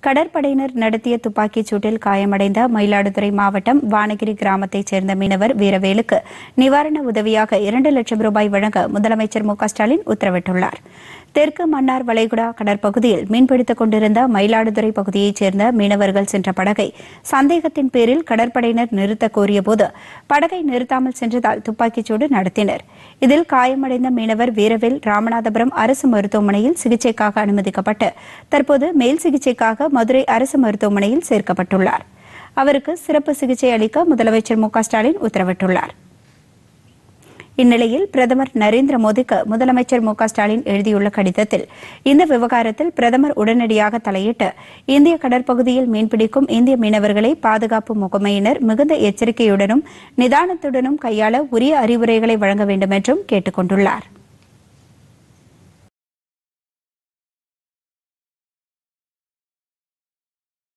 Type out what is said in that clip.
கடற்படையினர் நடத்திய துப்பாக்கிச் சூட்டில் காயமடைந்த மயிலாடுதுறை மாவட்டம் வானகிரி கிராமத்தைச் சேர்ந்த மீனவர் வீரவேலுக்கு நிவாரண உதவியாக இரண்டு லட்சம் ரூபாய் வழங்க முதலமைச்சர் மு க ஸ்டாலின் உத்தரவிட்டுள்ளார் தெற்கு மன்னார் வளைகுடா கடற்பகுதியில் மீன்பிடித்துக் கொண்டிருந்த மயிலாடுதுறை பகுதியைச் சேர்ந்த மீனவர்கள் சென்ற படகை சந்தேகத்தின் பேரில் கடற்படையினர் நிறுத்த கோரியபோது படகை நிறுத்தாமல் சென்றதால் துப்பாக்கிச்சூடு நடத்தினர் இதில் காயமடைந்த மீனவர் வீரவேல் ராமநாதபுரம் அரசு மருத்துவமனையில் சிகிச்சைக்காக அனுமதிக்கப்பட்டு தற்போது மேல் சிகிச்சைக்காக மதுரை அரசு மருத்துவமனையில் சேர்க்கப்பட்டுள்ளார் அவருக்கு சிறப்பு சிகிச்சை அளிக்க முதலமைச்சர் மு க ஸ்டாலின் உத்தரவிட்டுள்ளார் இந்நிலையில் பிரதமர் நரேந்திர மோடிக்கு முதலமைச்சர் மு க ஸ்டாலின் எழுதியுள்ள கடிதத்தில் இந்த விவகாரத்தில் பிரதமர் உடனடியாக தலையிட்டு இந்திய கடற்பகுதியில் மீன்பிடிக்கும் இந்திய மீனவர்களை பாதுகாப்பு முகமையினர் மிகுந்த எச்சரிக்கையுடனும் நிதானத்துடனும் கையாள உரிய அறிவுரைகளை வழங்க வேண்டும் என்றும் கேட்டுக் கொண்டுள்ளாா்